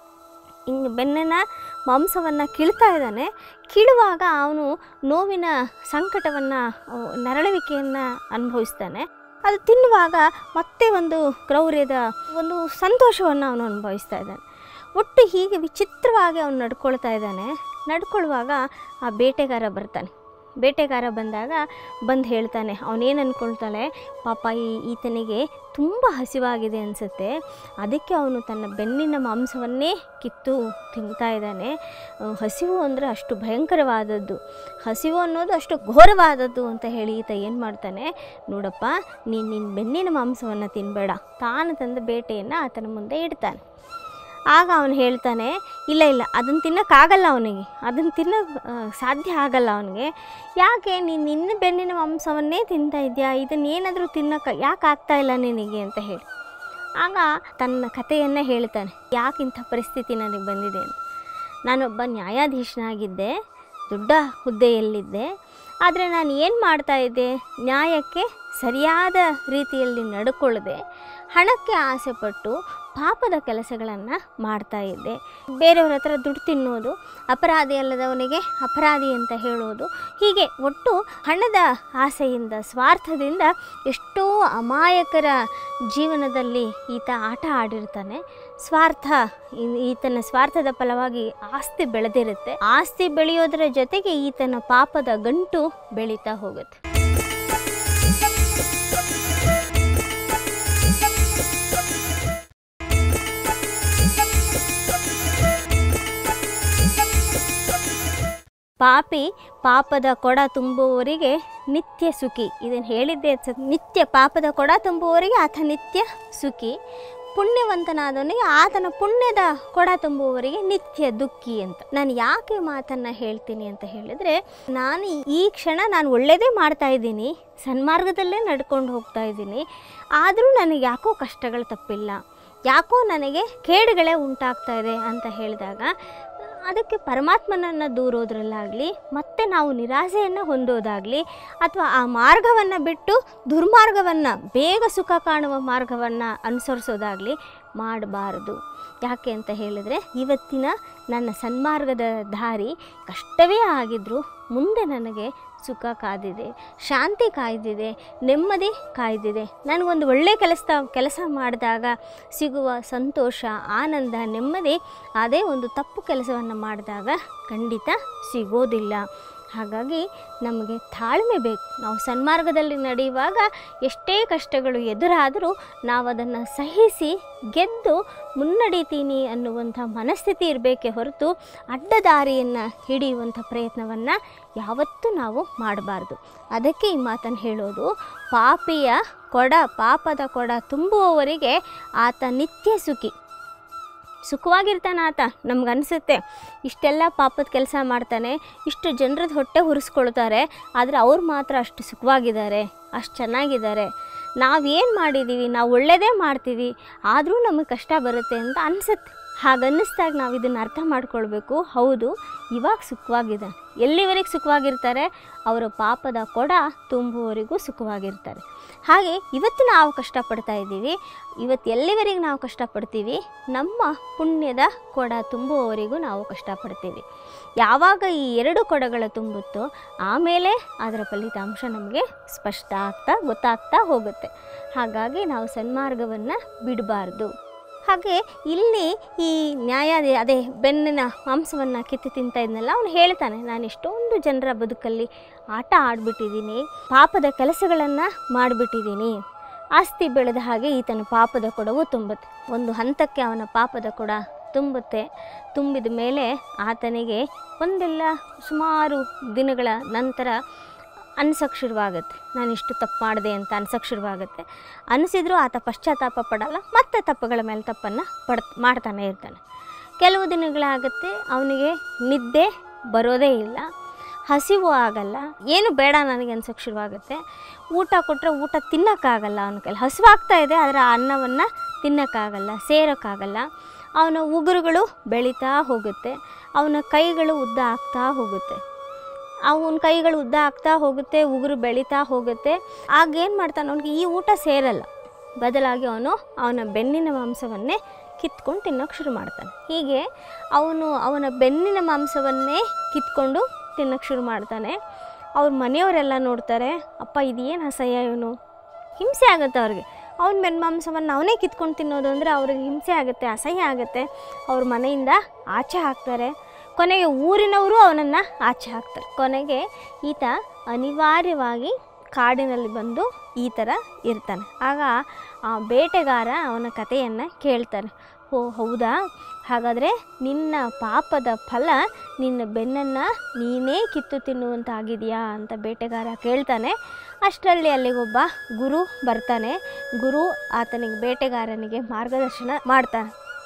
Speaker 1: ಹಿಂಗೆ ಬೆನ್ನಿನ ಮಾಂಸವನ್ನು ಕೀಳ್ತಾ ಇದ್ದಾನೆ ಕೀಳುವಾಗ ಅವನು ನೋವಿನ ಸಂಕಟವನ್ನು ನರಳುವಿಕೆಯನ್ನು ಅನುಭವಿಸ್ತಾನೆ ಅದು ತಿನ್ನುವಾಗ ಮತ್ತೆ ಒಂದು ಕ್ರೌರ್ಯದ ಒಂದು ಸಂತೋಷವನ್ನು ಅವನು ಅನುಭವಿಸ್ತಾ ಇದ್ದಾನೆ ಒಟ್ಟು ಹೀಗೆ ವಿಚಿತ್ರವಾಗಿ ಅವನು ನಡ್ಕೊಳ್ತಾ ಇದ್ದಾನೆ ನಡ್ಕೊಳ್ಳುವಾಗ ಆ ಬೇಟೆಗಾರ ಬರ್ತಾನೆ ಬೇಟೆಗಾರ ಬಂದಾಗ ಬಂದು ಹೇಳ್ತಾನೆ ಅವನೇನು ಅಂದ್ಕೊಳ್ತಾಳೆ ಪಾಪ ಈ ಈತನಿಗೆ ತುಂಬ ಹಸಿವಾಗಿದೆ ಅನಿಸುತ್ತೆ ಅದಕ್ಕೆ ಅವನು ತನ್ನ ಬೆನ್ನಿನ ಮಾಂಸವನ್ನೇ ಕಿತ್ತು ತಿಂತಾ ಇದ್ದಾನೆ ಅಹ್, ಹಸಿವು ಅಂದರೆ ಅಷ್ಟು ಭಯಂಕರವಾದದ್ದು ಹಸಿವು ಅನ್ನೋದು ಅಷ್ಟು ಘೋರವಾದದ್ದು ಅಂತ ಹೇಳಿ ಈತ ಏನು ಮಾಡ್ತಾನೆ ನೋಡಪ್ಪ ನೀನು ನಿನ್ನ ಬೆನ್ನಿನ ಮಾಂಸವನ್ನು ತಿನ್ನಬೇಡ ತಾನು ತಂದ ಬೇಟೆಯನ್ನು ಆತನ ಮುಂದೆ ಇಡ್ತಾನೆ ಆಗ ಅವನು ಹೇಳ್ತಾನೆ ಇಲ್ಲ ಇಲ್ಲ ಅದನ್ನು ತಿನ್ನೋಕ್ಕಾಗಲ್ಲ ಅವನಿಗೆ ಅದನ್ನು ತಿನ್ನೋ ಸಾಧ್ಯ ಆಗಲ್ಲ ಅವನಿಗೆ ಯಾಕೆ ನೀನು ನಿನ್ನ ಬೆನ್ನಿನ ಮಾಂಸವನ್ನೇ ತಿಂತಾ ಇದೆಯಾ ಇದನ್ನು ಏನಾದರೂ ತಿನ್ನೋಕೆ ಯಾಕೆ ಆಗ್ತಾ ಇಲ್ಲ ನಿನಗೆ ಅಂತ ಹೇಳಿ ಆಗ ತನ್ನ ಕಥೆಯನ್ನು ಹೇಳ್ತಾನೆ ಯಾಕೆ ಇಂಥ ಪರಿಸ್ಥಿತಿ ನನಗೆ ಬಂದಿದೆ ಅಂತ ನಾನೊಬ್ಬ ನ್ಯಾಯಾಧೀಶನಾಗಿದ್ದೆ ದೊಡ್ಡ ಹುದ್ದೆಯಲ್ಲಿದ್ದೆ ಆದರೆ ನಾನು ಏನು ಮಾಡ್ತಾ ಇದ್ದೆ ನ್ಯಾಯಕ್ಕೆ ಸರಿಯಾದ ರೀತಿಯಲ್ಲಿ ನಡ್ಕೊಳ್ಳದೆ ಹಣಕ್ಕೆ ಆಸೆಪಟ್ಟು ಪಾಪದ ಕೆಲಸಗಳನ್ನು ಮಾಡ್ತಾ ಇದ್ದೆ ಬೇರೆಯವ್ರ ಹತ್ರ ದುಡ್ಡು ತಿನ್ನೋದು ಅಪರಾಧಿ ಅಲ್ಲದವನಿಗೆ ಅಪರಾಧಿ ಅಂತ ಹೇಳೋದು ಹೀಗೆ ಒಟ್ಟು ಹಣದ ಆಸೆಯಿಂದ ಸ್ವಾರ್ಥದಿಂದ ಎಷ್ಟೋ ಅಮಾಯಕರ ಜೀವನದಲ್ಲಿ ಈತ ಆಟ ಆಡಿರ್ತಾನೆ ಸ್ವಾರ್ಥ ಈ- ಈತನ ಸ್ವಾರ್ಥದ ಫಲವಾಗಿ ಆಸ್ತಿ ಬೆಳೆದಿರುತ್ತೆ ಆಸ್ತಿ ಬೆಳೆಯೋದರ ಜೊತೆಗೆ ಈತನ ಪಾಪದ ಗಂಟು ಬೆಳೀತಾ ಹೋಗುತ್ತೆ ಪಾಪಿ ಪಾಪದ ಕೊಡ ತುಂಬುವವರಿಗೆ ನಿತ್ಯ ಸುಖಿ ಇದನ್ನು ಹೇಳಿದ್ದೆ ಅನ್ಸುತ್ತೆ. ನಿತ್ಯ ಪಾಪದ ಕೊಡ ತುಂಬುವವರಿಗೆ ಆತ ನಿತ್ಯ ಸುಖಿ ಪುಣ್ಯವಂತನಾದವನಿಗೆ ಆತನ ಪುಣ್ಯದ ಕೊಡ ತುಂಬುವವರಿಗೆ ನಿತ್ಯ ದುಃಖಿ ಅಂತ ನಾನು ಯಾಕೆ ಮಾತನ್ನು ಹೇಳ್ತೀನಿ ಅಂತ ಹೇಳಿದರೆ ನಾನು ಈ ಕ್ಷಣ ನಾನು ಒಳ್ಳೆಯದೇ ಮಾಡ್ತಾ ಇದ್ದೀನಿ ಸನ್ಮಾರ್ಗದಲ್ಲೇ ನಡ್ಕೊಂಡು ಹೋಗ್ತಾ ಇದ್ದೀನಿ ಆದರೂ ನನಗೆ ಯಾಕೋ ಕಷ್ಟಗಳು ತಪ್ಪಿಲ್ಲ ಯಾಕೋ ನನಗೆ ಕೇಡುಗಳೇ ಉಂಟಾಗ್ತಾ ಇದೆ ಅಂತ ಹೇಳಿದಾಗ ಅದಕ್ಕೆ ಪರಮಾತ್ಮನನ್ನು ದೂರೋದ್ರಲ್ಲಾಗಲಿ ಮತ್ತೆ ನಾವು ನಿರಾಸೆಯನ್ನು ಹೊಂದೋದಾಗಲಿ ಅಥವಾ ಆ ಮಾರ್ಗವನ್ನು ಬಿಟ್ಟು ದುರ್ಮಾರ್ಗವನ್ನು ಬೇಗ ಸುಖ ಕಾಣುವ ಮಾರ್ಗವನ್ನು ಅನುಸರಿಸೋದಾಗಲಿ ಮಾಡಬಾರದು ಯಾಕೆ ಅಂತ ಹೇಳಿದರೆ ಇವತ್ತಿನ ನನ್ನ ಸನ್ಮಾರ್ಗದ ದಾರಿ ಕಷ್ಟವೇ ಆಗಿದ್ದರೂ ಮುಂದೆ ನನಗೆ ಸುಖ ಕಾದಿದೆ ಶಾಂತಿ ಕಾಯ್ದಿದೆ ನೆಮ್ಮದಿ ಕಾಯ್ದಿದೆ ನನಗೊಂದು ಒಳ್ಳೆಯ ಕೆಲಸ ಕೆಲಸ ಮಾಡಿದಾಗ ಸಿಗುವ ಸಂತೋಷ ಆನಂದ ನೆಮ್ಮದಿ ಅದೇ ಒಂದು ತಪ್ಪು ಕೆಲಸವನ್ನು ಮಾಡಿದಾಗ ಖಂಡಿತ ಸಿಗೋದಿಲ್ಲ ಹಾಗಾಗಿ ನಮಗೆ ತಾಳ್ಮೆ ಬೇಕು ನಾವು ಸನ್ಮಾರ್ಗದಲ್ಲಿ ನಡೆಯುವಾಗ ಎಷ್ಟೇ ಕಷ್ಟಗಳು ಎದುರಾದರೂ ನಾವು ಅದನ್ನು ಸಹಿಸಿ ಗೆದ್ದು ಮುನ್ನಡೀತೀನಿ ಅನ್ನುವಂಥ ಮನಸ್ಥಿತಿ ಇರಬೇಕೇ ಹೊರತು ಅಡ್ಡದಾರಿಯನ್ನು ಹಿಡಿಯುವಂಥ ಪ್ರಯತ್ನವನ್ನು ಯಾವತ್ತೂ ನಾವು ಮಾಡಬಾರ್ದು ಅದಕ್ಕೆ ಈ ಮಾತನ್ನು ಹೇಳೋದು ಪಾಪಿಯ ಕೊಡ ಪಾಪದ ಕೊಡ ತುಂಬುವವರಿಗೆ ಆತ ನಿತ್ಯ ಸುಖಿ ಸುಖವಾಗಿರ್ತಾನೆ ಆತ ನಮ್ಗನ್ಸುತ್ತೆ ಇಷ್ಟೆಲ್ಲ ಪಾಪದ ಕೆಲಸ ಮಾಡ್ತಾನೆ ಇಷ್ಟು ಜನರದ್ದು ಹೊಟ್ಟೆ ಹುರಿಸ್ಕೊಳ್ತಾರೆ ಆದರೆ ಅವ್ರು ಮಾತ್ರ ಅಷ್ಟು ಸುಖವಾಗಿದ್ದಾರೆ ಅಷ್ಟು ಚೆನ್ನಾಗಿದ್ದಾರೆ ನಾವೇನು ಮಾಡಿದ್ದೀವಿ ನಾವು ಒಳ್ಳೆಯದೇ ಮಾಡ್ತೀವಿ ಆದರೂ ನಮಗೆ ಕಷ್ಟ ಬರುತ್ತೆ ಅಂತ ಅನಿಸುತ್ತೆ ಹಾಗನ್ನಿಸ್ದಾಗ ನಾವು ಇದನ್ನು ಅರ್ಥ ಮಾಡ್ಕೊಳ್ಬೇಕು ಹೌದು ಇವಾಗ ಸುಖವಾಗಿದೆ ಎಲ್ಲಿವರೆಗೆ ಸುಖವಾಗಿರ್ತಾರೆ ಅವರ ಪಾಪದ ಕೊಡ ತುಂಬುವವರೆಗೂ ಸುಖವಾಗಿರ್ತಾರೆ ಹಾಗೆ ಇವತ್ತು ನಾವು ಕಷ್ಟಪಡ್ತಾ ಇದ್ದೀವಿ ಇವತ್ತು ಎಲ್ಲಿವರೆಗೆ ನಾವು ಕಷ್ಟಪಡ್ತೀವಿ ನಮ್ಮ ಪುಣ್ಯದ ಕೊಡ ತುಂಬುವವರೆಗೂ ನಾವು ಕಷ್ಟಪಡ್ತೀವಿ ಯಾವಾಗ ಈ ಎರಡು ಕೊಡಗಳ ತುಂಬುತ್ತೋ ಆಮೇಲೆ ಅದರ ಫಲಿತಾಂಶ ನಮಗೆ ಸ್ಪಷ್ಟ ಆಗ್ತಾ ಗೊತ್ತಾಗ್ತಾ ಹೋಗುತ್ತೆ ಹಾಗಾಗಿ ನಾವು ಸನ್ಮಾರ್ಗವನ್ನು ಬಿಡಬಾರ್ದು ಹಾಗೆ ಇಲ್ಲಿ ಈ ನ್ಯಾಯಾಧಿ ಅದೇ ಬೆನ್ನಿನ ಮಾಂಸವನ್ನು ಕಿತ್ತು ತಿಂತಾ ಇದ್ನಲ್ಲ ಅವನು ಹೇಳ್ತಾನೆ ನಾನು ಎಷ್ಟೊಂದು ಜನರ ಬದುಕಲ್ಲಿ ಆಟ ಆಡಿಬಿಟ್ಟಿದ್ದೀನಿ ಪಾಪದ ಕೆಲಸಗಳನ್ನು ಮಾಡಿಬಿಟ್ಟಿದ್ದೀನಿ ಆಸ್ತಿ ಬೆಳೆದ ಹಾಗೆ ಈತನ ಪಾಪದ ಕೊಡವು ತುಂಬುತ್ತೆ ಒಂದು ಹಂತಕ್ಕೆ ಅವನ ಪಾಪದ ಕೊಡ ತುಂಬುತ್ತೆ ತುಂಬಿದ ಮೇಲೆ ಆತನಿಗೆ ಒಂದೆಲ್ಲ ಸುಮಾರು ದಿನಗಳ ನಂತರ ಅನ್ಸಕ್ಕೆ ಶುರುವಾಗುತ್ತೆ ನಾನು ಇಷ್ಟು ತಪ್ಪು ಮಾಡಿದೆ ಅಂತ ಅನ್ಸಕ್ಕೆ ಶುರುವಾಗುತ್ತೆ ಅನಿಸಿದ್ರೂ ಆತ ಪಶ್ಚಾತ್ತಾಪ ಪಡಲ್ಲ ಮತ್ತೆ ತಪ್ಪುಗಳ ಮೇಲೆ ತಪ್ಪನ್ನು ಪಡ್ ಮಾಡ್ತಾನೆ ಇರ್ತಾನೆ ಕೆಲವು ದಿನಗಳಾಗುತ್ತೆ ಅವನಿಗೆ ನಿದ್ದೆ ಬರೋದೇ ಇಲ್ಲ ಹಸಿವು ಆಗಲ್ಲ ಏನು ಬೇಡ ನನಗೆ ಅನ್ಸೋಕ್ಕೆ ಶುರುವಾಗುತ್ತೆ ಊಟ ಕೊಟ್ಟರೆ ಊಟ ತಿನ್ನೋಕ್ಕಾಗಲ್ಲ ಅವನ ಕೈಲಿ ಹಸಿವಾಗ್ತಾ ಇದೆ ಆದರೆ ಆ ಅನ್ನವನ್ನು ತಿನ್ನೋಕ್ಕಾಗಲ್ಲ ಸೇರೋಕ್ಕಾಗಲ್ಲ ಅವನ ಉಗುರುಗಳು ಬೆಳೀತಾ ಹೋಗುತ್ತೆ ಅವನ ಕೈಗಳು ಉದ್ದ ಆಗ್ತಾ ಹೋಗುತ್ತೆ ಅವನ ಕೈಗಳು ಉದ್ದ ಆಗ್ತಾ ಹೋಗುತ್ತೆ ಉಗುರು ಬೆಳೀತಾ ಹೋಗುತ್ತೆ ಆಗ ಏನು ಮಾಡ್ತಾನೆ ಅವನಿಗೆ ಈ ಊಟ ಸೇರಲ್ಲ ಬದಲಾಗಿ ಅವನು ಅವನ ಬೆನ್ನಿನ ಮಾಂಸವನ್ನೇ ಕಿತ್ಕೊಂಡು ತಿನ್ನೋಕೆ ಶುರು ಮಾಡ್ತಾನೆ ಹೀಗೆ ಅವನು ಅವನ ಬೆನ್ನಿನ ಮಾಂಸವನ್ನೇ ಕಿತ್ಕೊಂಡು ತಿನ್ನೋಕೆ ಶುರು ಮಾಡ್ತಾನೆ ಅವ್ರ ಮನೆಯವರೆಲ್ಲ ನೋಡ್ತಾರೆ ಅಪ್ಪ ಇದೇನು ಅಸಹ್ಯ ಇವನು ಹಿಂಸೆ ಆಗುತ್ತೆ ಅವ್ರಿಗೆ ಅವನ ಬೆನ್ನ ಮಾಂಸವನ್ನು ಅವನೇ ಕಿತ್ಕೊಂಡು ತಿನ್ನೋದು ಅಂದರೆ ಅವ್ರಿಗೆ ಹಿಂಸೆ ಆಗುತ್ತೆ ಅಸಹ್ಯ ಆಗುತ್ತೆ ಅವ್ರ ಮನೆಯಿಂದ ಆಚೆ ಹಾಕ್ತಾರೆ ಕೊನೆಗೆ ಊರಿನವರು ಅವನನ್ನು ಆಚೆ ಹಾಕ್ತಾರೆ ಕೊನೆಗೆ ಈತ ಅನಿವಾರ್ಯವಾಗಿ ಕಾಡಿನಲ್ಲಿ ಬಂದು ಈ ಥರ ಇರ್ತಾನೆ ಆಗ ಆ ಬೇಟೆಗಾರ ಅವನ ಕಥೆಯನ್ನು ಕೇಳ್ತಾನೆ ಓ ಹೌದಾ ಹಾಗಾದರೆ ನಿನ್ನ ಪಾಪದ ಫಲ ನಿನ್ನ ಬೆನ್ನನ್ನು ನೀನೇ ಕಿತ್ತು ತಿನ್ನುವಂತಾಗಿದೆಯಾ ಅಂತ ಬೇಟೆಗಾರ ಕೇಳ್ತಾನೆ ಅಷ್ಟರಲ್ಲಿ ಅಲ್ಲಿಗೊಬ್ಬ ಗುರು ಬರ್ತಾನೆ ಗುರು ಆತನಿಗೆ ಬೇಟೆಗಾರನಿಗೆ ಮಾರ್ಗದರ್ಶನ ಮಾಡ್ತಾನೆ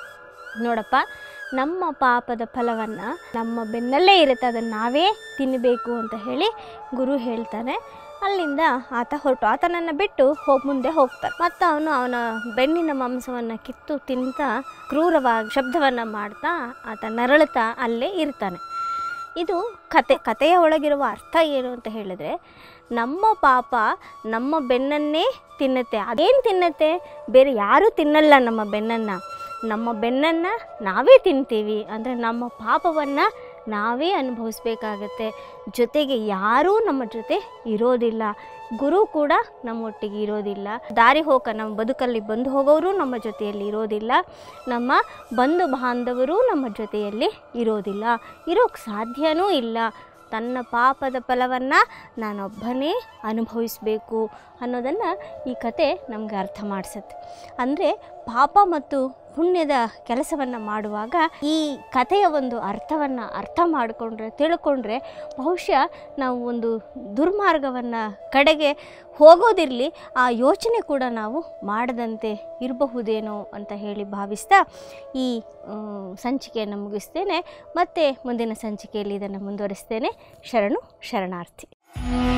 Speaker 1: ನೋಡಪ್ಪ ನಮ್ಮ ಪಾಪದ ಫಲವನ್ನು ನಮ್ಮ ಬೆನ್ನಲ್ಲೇ ಇರುತ್ತೆ ಅದನ್ನು ನಾವೇ ತಿನ್ನಬೇಕು ಅಂತ ಹೇಳಿ ಗುರು ಹೇಳ್ತಾನೆ ಅಲ್ಲಿಂದ ಆತ ಹೊರಟು ಆತನನ್ನು ಬಿಟ್ಟು ಹೋಗಿ ಮುಂದೆ ಹೋಗ್ತಾನೆ ಮತ್ತು ಅವನು ಅವನ ಬೆನ್ನಿನ ಮಾಂಸವನ್ನು ಕಿತ್ತು ತಿಂತ ಕ್ರೂರವಾಗಿ ಶಬ್ದವನ್ನು ಮಾಡ್ತಾ ಆತ ನರಳುತ್ತಾ ಅಲ್ಲೇ ಇರ್ತಾನೆ ಇದು ಕತೆ ಕಥೆಯ ಒಳಗಿರುವ ಅರ್ಥ ಏನು ಅಂತ ಹೇಳಿದ್ರೆ ನಮ್ಮ ಪಾಪ ನಮ್ಮ ಬೆನ್ನನ್ನೇ ತಿನ್ನುತ್ತೆ ಅದೇನು ತಿನ್ನುತ್ತೆ ಬೇರೆ ಯಾರೂ ತಿನ್ನಲ್ಲ ನಮ್ಮ ಬೆನ್ನನ್ನು ನಮ್ಮ ಬೆನ್ನನ್ನು ನಾವೇ ತಿಂತೀವಿ ಅಂದರೆ ನಮ್ಮ ಪಾಪವನ್ನು ನಾವೇ ಅನುಭವಿಸ್ಬೇಕಾಗತ್ತೆ ಜೊತೆಗೆ ಯಾರೂ ನಮ್ಮ ಜೊತೆ ಇರೋದಿಲ್ಲ ಗುರು ಕೂಡ ನಮ್ಮೊಟ್ಟಿಗೆ ಇರೋದಿಲ್ಲ ದಾರಿ ಹೋಗ ನಮ್ಮ ಬದುಕಲ್ಲಿ ಬಂದು ಹೋಗೋರು ನಮ್ಮ ಜೊತೆಯಲ್ಲಿ ಇರೋದಿಲ್ಲ ನಮ್ಮ ಬಂಧು ಬಾಂಧವರು ನಮ್ಮ ಜೊತೆಯಲ್ಲಿ ಇರೋದಿಲ್ಲ ಇರೋಕ್ಕೆ ಸಾಧ್ಯನೂ ಇಲ್ಲ ತನ್ನ ಪಾಪದ ಫಲವನ್ನು ನಾನೊಬ್ಬನೇ ಅನುಭವಿಸಬೇಕು ಅನ್ನೋದನ್ನು ಈ ಕತೆ ನಮಗೆ ಅರ್ಥ ಮಾಡಿಸುತ್ತೆ ಅಂದರೆ ಪಾಪ ಮತ್ತು ಪುಣ್ಯದ ಕೆಲಸವನ್ನು ಮಾಡುವಾಗ ಈ ಕಥೆಯ ಒಂದು ಅರ್ಥವನ್ನು ಅರ್ಥ ಮಾಡಿಕೊಂಡ್ರೆ ತಿಳ್ಕೊಂಡ್ರೆ ಬಹುಶಃ ನಾವು ಒಂದು ದುರ್ಮಾರ್ಗವನ್ನು ಕಡೆಗೆ ಹೋಗೋದಿರಲಿ ಆ ಯೋಚನೆ ಕೂಡ ನಾವು ಮಾಡದಂತೆ ಇರಬಹುದೇನೋ ಅಂತ ಹೇಳಿ ಭಾವಿಸ್ತಾ ಈ ಆ, ಸಂಚಿಕೆಯನ್ನು ಮುಗಿಸ್ತೇನೆ ಮತ್ತೆ ಮುಂದಿನ ಸಂಚಿಕೆಯಲ್ಲಿ ಇದನ್ನು ಮುಂದುವರಿಸ್ತೇನೆ ಶರಣು ಶರಣಾರ್ಥಿ